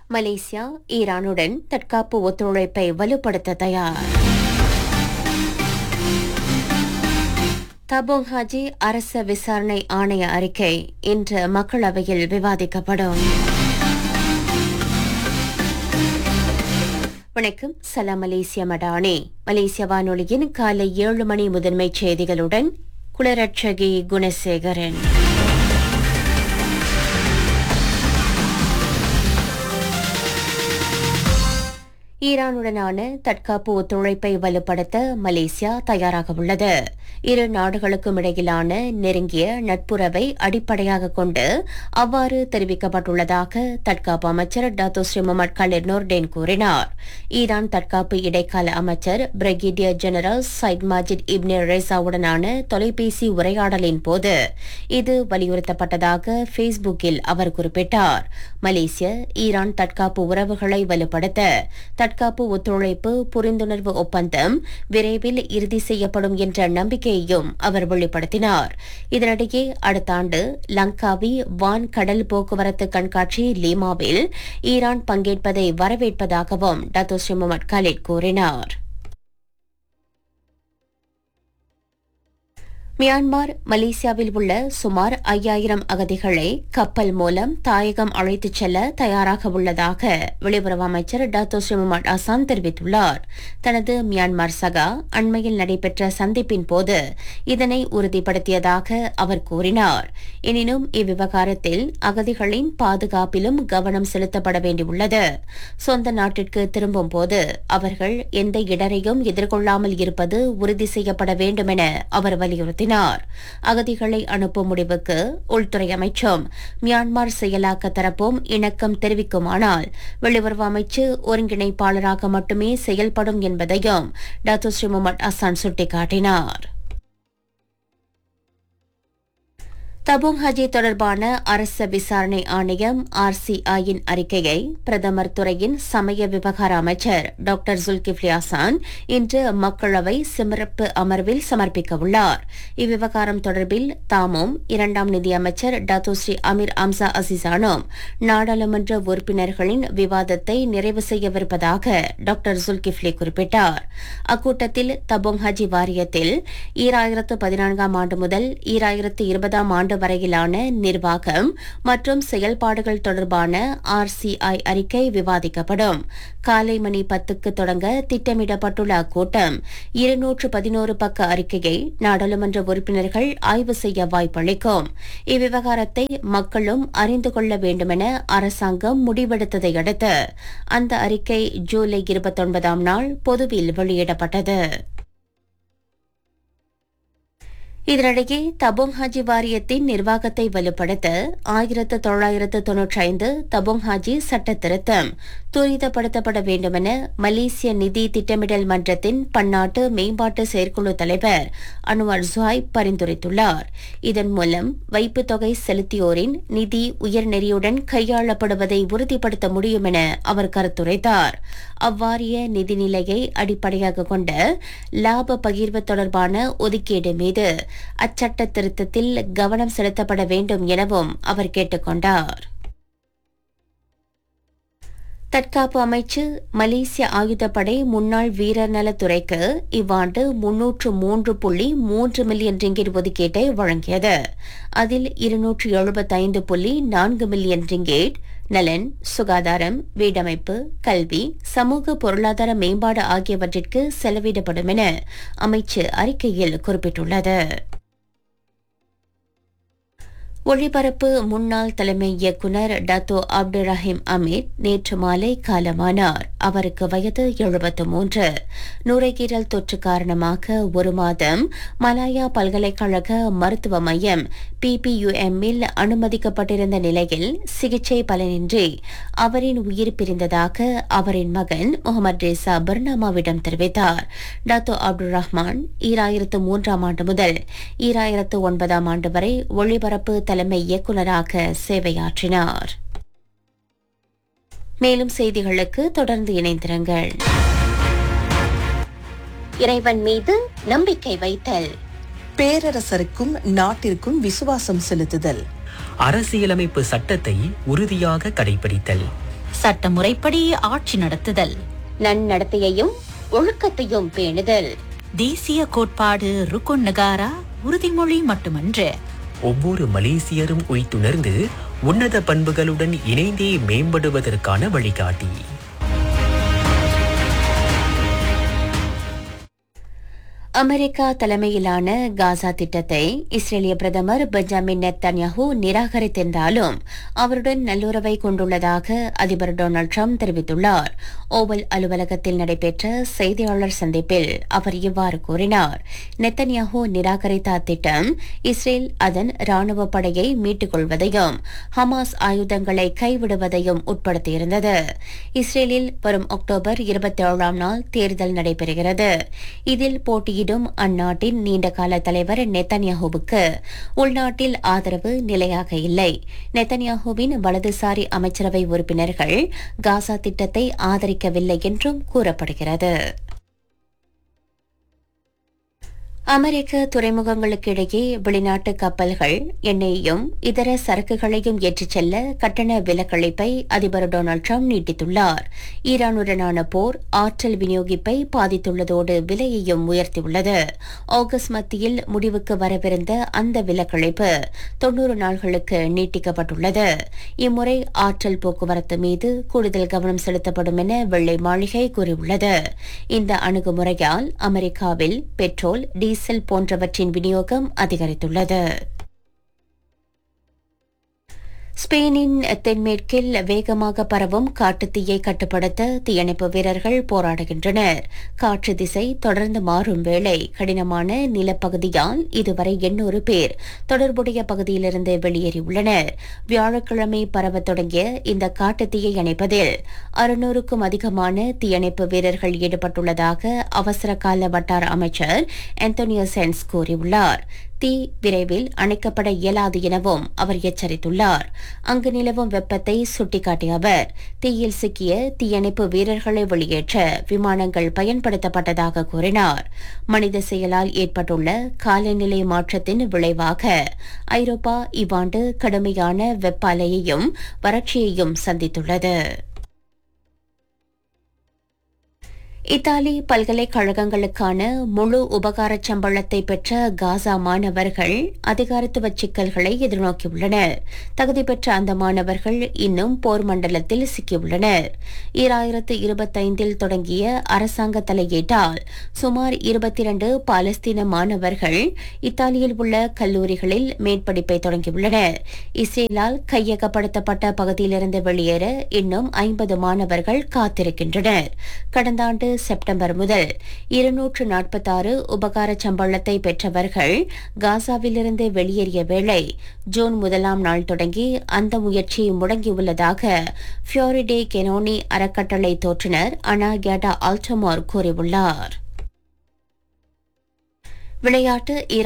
Malaysia ஈரானுடன் தற்காப்பு ஒத்துழைப்பை வலுப்படுத்த தயார் தபோங் ஹாஜி அரச விசாரணை ஆணைய அறிக்கை இன்று மக்களவையில் விவாதிக்கப்படும் வணக்கம் சலாம் மலேசிய மடானே மலேசிய வானொலியின் காலை ஏழு மணி முதன்மைச் செய்திகளுடன் குளரட்சகி குணசேகரன் ஈரானுடனான தற்காப்பு ஒத்துழைப்பை வலுப்படுத்த மலேசியா தயாராக உள்ளது இரு நாடுகளுக்கும் இடையிலான நெருங்கிய நட்புறவை அடிப்படையாக கொண்டு அவ்வாறு தெரிவிக்கப்பட்டுள்ளதாக தற்காப்பு அமைச்சர் Dato Sri Mohamed Khaled Nordin கூறினார் ஈரான் தற்காப்பு இடைக்கால அமைச்சர் brigadier general Saeed Majid Ibne ரேசாவுடனான தொலைபேசி உரையாடலின் போது இது வலியுறுத்தப்பட்டதாக ஃபேஸ்புக்கில் அவர் குறிப்பிட்டார் மலேசிய ஈரான் தற்காப்பு உறவுகளை வலுப்படுத்த தற்காப்பு ஒத்துழைப்பு புரிந்துணர்வு ஒப்பந்தம் விரைவில் இறுதி செய்யப்படும் என்ற நம்பிக்கையையும் அவர் வெளிப்படுத்தினார் இதனிடையே அடுத்த ஆண்டு லங்காவி வான் கடல் போக்குவரத்து கண்காட்சி லீமாவில் ஈரான் பங்கேற்பதை வரவேற்பதாகவும் டத்தோ ஸ்ரீ முகமது கலிட் கூறினார் மியான்மர் மலேசியாவில் உள்ள சுமார் ஐயாயிரம் அகதிகளை கப்பல் மூலம் தாயகம் அழைத்துச் செல்ல தயாராக உள்ளதாக வெளியுறவு அமைச்சர் டாத்தோ ஸ்ரீமுமட் அசான் தெரிவித்துள்ளார் தனது மியான்மர் சகா அண்மையில் நடைபெற்ற சந்திப்பின் போது இதனை உறுதிப்படுத்தியதாக அவர் கூறினார் எனினும் இவ்விவகாரத்தில் அகதிகளின் பாதுகாப்பிலும் கவனம் செலுத்தப்பட வேண்டியுள்ளது சொந்த நாட்டிற்கு திரும்பும் போது அவர்கள் எந்த இடரையும் எதிர்கொள்ளாமல் இருப்பது உறுதி செய்யப்பட வேண்டும் என அவர் வலியுறுத்தினார் நடத்தினார் அகதிகளை அனுப்பும் முடிவுக்கு உள்துறை அமைச்சும் மியான்மர் செயலாக்க தரப்பும் இணக்கம் தெரிவிக்குமானால் வெளியுறவு அமைச்சு ஒருங்கிணைப்பாளராக மட்டுமே செயல்படும் என்பதையும் டாத்தோ ஸ்ரீ முகமது அசான் சுட்டிக்காட்டினார் தபுங் ஹஜி தொடர்பான அரச விசாரணை ஆணையம் ஆர்சிஐயின் அறிக்கையை பிரதமர் துறையின் சமய விவகார அமைச்சர் டாக்டர் ஜுல்கிப்லி அசான் இன்று மக்களவை சிறப்பு அமர்வில் சமர்ப்பிக்க உள்ளார் இவ்விவகாரம் தொடர்பில் தாமும் இரண்டாம் நிதியமைச்சர் டாத்தோ ஸ்ரீ அமீர் அம்சா அசிசானும் நாடாளுமன்ற உறுப்பினர்களின் விவாதத்தை நிறைவு செய்யவிருப்பதாக டாக்டர் ஜுல்கிப்லி குறிப்பிட்டார் அக்கூட்டத்தில் தபோங் ஹஜி வாரியத்தில் ஈராயிரத்து பதினான்காம் ஆண்டு முதல் ஈராயிரத்து இருபதாம் ஆண்டு வரையிலான நிர்வாகம் மற்றும் செயல்பாடுகள் தொடர்பான ஆர்சிஐ அறிக்கை விவாதிக்கப்படும் காலை மணி பத்துக்கு தொடங்க திட்டமிடப்பட்டுள்ள அக்கூட்டம் இருநூற்று பதினோரு பக்க அறிக்கையை நாடாளுமன்ற உறுப்பினர்கள் ஆய்வு செய்ய வாய்ப்பளிக்கும் இவ்விவகாரத்தை மக்களும் அறிந்து கொள்ள வேண்டுமென அரசாங்கம் முடிவெடுத்ததை அடுத்து அந்த அறிக்கை ஜூலை இருபத்தொன்பதாம் நாள் பொதுவில் வெளியிடப்பட்டது இதனிடையே தபோங் ஹாஜி வாரியத்தின் நிர்வாகத்தை வலுப்படுத்த ஆயிரத்து தொள்ளாயிரத்து தொன்னூற்றி ஐந்து தபோங் ஹாஜி சட்ட திருத்தம் துரிதப்படுத்தப்பட வேண்டுமென மலேசிய நிதி திட்டமிடல் மன்றத்தின் பன்னாட்டு மேம்பாட்டு செயற்குழு தலைவர் அனுவர் ஜுவாய் பரிந்துரைத்துள்ளார் இதன் மூலம் வைப்பு தொகை செலுத்தியோரின் நிதி உயர்நெறியுடன் கையாளப்படுவதை உறுதிப்படுத்த முடியும் என அவர் கருத்துரைத்தார் அவ்வாரிய நிதிநிலையை அடிப்படையாக கொண்ட லாப பகிர்வு தொடர்பான ஒதுக்கீடு மீது அச்சட்ட திருத்தத்தில் கவனம் செலுத்தப்பட வேண்டும் எனவும் அவர் கேட்டுக் கொண்டார் தற்காப்பு அமைச்சு மலேசிய ஆயுதப்படை முன்னாள் வீரர் நலத்துறைக்கு இவ்வாண்டு முன்னூற்று மூன்று புள்ளி மூன்று மில்லியன் ரிங்கிட் ஒதுக்கீட்டை வழங்கியது அதில் இருநூற்று எழுபத்தைந்து புள்ளி நான்கு மில்லியன் ரிங்கேட் நலன் சுகாதாரம் வீடமைப்பு கல்வி சமூக பொருளாதார மேம்பாடு ஆகியவற்றிற்கு செலவிடப்படும் என அமைச்சு அறிக்கையில் குறிப்பிட்டுள்ளது ஒளிபரப்பு முன்னாள் தலைமை இயக்குநர் டத்தோ அப்துல் ரஹீம் அமீர் நேற்று மாலை காலமானார் அவருக்கு வயது எழுபத்து மூன்று நுரையீரல் தொற்று காரணமாக ஒரு மாதம் மலாயா பல்கலைக்கழக மருத்துவ மையம் பிபியுஎம்மில் அனுமதிக்கப்பட்டிருந்த நிலையில் சிகிச்சை பலனின்றி அவரின் உயிர் பிரிந்ததாக அவரின் மகன் முகமது ரேசா பர்னாமாவிடம் தெரிவித்தார் டத்தோ அப்துல் ரஹ்மான் ஈராயிரத்து மூன்றாம் ஆண்டு முதல் ஈராயிரத்து ஒன்பதாம் ஆண்டு வரை ஒளிபரப்பு தலைமை இயக்குநராக சேவையாற்றினார் மேலும் செய்திகளுக்கு தொடர்ந்து இணைந்திருங்கள் இறைவன் மீது நம்பிக்கை வைத்தல் பேரரசருக்கும் நாட்டிற்கும் விசுவாசம் செலுத்துதல் அரசியலமைப்பு சட்டத்தை உறுதியாக கடைபிடித்தல் சட்டமுறைப்படி ஆட்சி நடத்துதல் நன்னடத்தையையும் ஒழுக்கத்தையும் பேணுதல் தேசிய கோட்பாடு ருக்குன் நகாரா உறுதிமொழி மட்டுமன்று ஒவ்வொரு மலேசியரும் உய்த்துணர்ந்து உன்னத பண்புகளுடன் இணைந்தே மேம்படுவதற்கான வழிகாட்டி அமெரிக்கா தலைமையிலான காசா திட்டத்தை இஸ்ரேலிய பிரதமர் பெஞ்சமின் நெத்தன்யாஹூ நிராகரித்திருந்தாலும் அவருடன் நல்லுறவை கொண்டுள்ளதாக அதிபர் டொனால்டு ட்ரம்ப் தெரிவித்துள்ளார் ஓவல் அலுவலகத்தில் நடைபெற்ற செய்தியாளர் சந்திப்பில் அவர் இவ்வாறு கூறினார் நெத்தன்யாஹூ நிராகரித்த அத்திட்டம் இஸ்ரேல் அதன் ராணுவ படையை மீட்டுக் கொள்வதையும் ஹமாஸ் ஆயுதங்களை கைவிடுவதையும் உட்படுத்தியிருந்தது இஸ்ரேலில் வரும் அக்டோபர் இருபத்தி ஏழாம் நாள் தேர்தல் நடைபெறுகிறது இதில் போட்டியிடும் அந்நாட்டின் நீண்டகால தலைவர் நெத்தன்யாஹுவுக்கு உள்நாட்டில் ஆதரவு நிலையாக இல்லை நெத்தன்யாஹுவின் வலதுசாரி அமைச்சரவை உறுப்பினர்கள் காசா திட்டத்தை ஆதரிக்கவில்லை என்றும் கூறப்படுகிறது அமெரிக்க துறைமுகங்களுக்கு இடையே வெளிநாட்டு கப்பல்கள் எண்ணெயையும் இதர சரக்குகளையும் ஏற்றிச் செல்ல கட்டண விலக்களிப்பை அதிபர் டொனால்டு ட்ரம்ப் நீட்டித்துள்ளார் ஈரானுடனான போர் ஆற்றல் விநியோகிப்பை பாதித்துள்ளதோடு விலையையும் உயர்த்தியுள்ளது ஆகஸ்ட் மத்தியில் முடிவுக்கு வரவிருந்த அந்த விலக்களிப்பு தொன்னூறு நாள்களுக்கு நீட்டிக்கப்பட்டுள்ளது இம்முறை ஆற்றல் போக்குவரத்து மீது கூடுதல் கவனம் செலுத்தப்படும் என வெள்ளை மாளிகை கூறியுள்ளது இந்த அணுகுமுறையால் அமெரிக்காவில் பெட்ரோல் டீசல் போன்றவற்றின் விநியோகம் அதிகரித்துள்ளது ஸ்பெயினின் தென்மேற்கில் வேகமாக பரவும் காட்டுத்தீயை கட்டுப்படுத்த தீயணைப்பு வீரர்கள் போராடுகின்றனர் காற்று திசை தொடர்ந்து மாறும் வேளை கடினமான நிலப்பகுதியால் இதுவரை எண்ணூறு பேர் தொடர்புடைய பகுதியிலிருந்து வெளியேறியுள்ளனர் வியாழக்கிழமை பரவத் தொடங்கிய இந்த காட்டுத்தீயை அணைப்பதில் அறுநூறுக்கும் அதிகமான தீயணைப்பு வீரர்கள் ஈடுபட்டுள்ளதாக அவசர கால வட்டார அமைச்சர் ஆந்தோனியோ சென்ஸ் கூறியுள்ளார் தீ விரைவில் அணைக்கப்பட இயலாது எனவும் அவர் எச்சரித்துள்ளார் அங்கு நிலவும் வெப்பத்தை சுட்டிக்காட்டிய அவர் தீயில் சிக்கிய தீயணைப்பு வீரர்களை வெளியேற்ற விமானங்கள் பயன்படுத்தப்பட்டதாக கூறினார் மனித செயலால் ஏற்பட்டுள்ள காலநிலை மாற்றத்தின் விளைவாக ஐரோப்பா இவ்வாண்டு கடுமையான வெப்ப அலையையும் வறட்சியையும் சந்தித்துள்ளது இத்தாலி பல்கலைக்கழகங்களுக்கான முழு உபகாரச் சம்பளத்தை பெற்ற காசா மாணவர்கள் அதிகாரத்துவ சிக்கல்களை எதிர்நோக்கியுள்ளனர் தகுதி பெற்ற அந்த மாணவர்கள் இன்னும் போர் மண்டலத்தில் சிக்கியுள்ளனர் ஈராயிரத்து இருபத்தைந்தில் தொடங்கிய அரசாங்க தலையீட்டால் சுமார் இருபத்தி இரண்டு பாலஸ்தீன மாணவர்கள் இத்தாலியில் உள்ள கல்லூரிகளில் மேற்படிப்பை தொடங்கியுள்ளனர் இஸ்ரேலால் கையகப்படுத்தப்பட்ட பகுதியிலிருந்து வெளியேற இன்னும் ஐம்பது மாணவர்கள் காத்திருக்கின்றனர் கடந்த ஆண்டு செப்டம்பர் முதல் இருநூற்று நாற்பத்தாறு உபகார சம்பளத்தை பெற்றவர்கள் காசாவிலிருந்து வெளியேறிய வேளை ஜூன் முதலாம் நாள் தொடங்கி அந்த முயற்சி முடங்கியுள்ளதாக ஃபியோரிடே கெனோனி அறக்கட்டளை தோற்றுநர் அனா கேடா ஆல்டமோர் கூறியுள்ளார் விளையாட்டு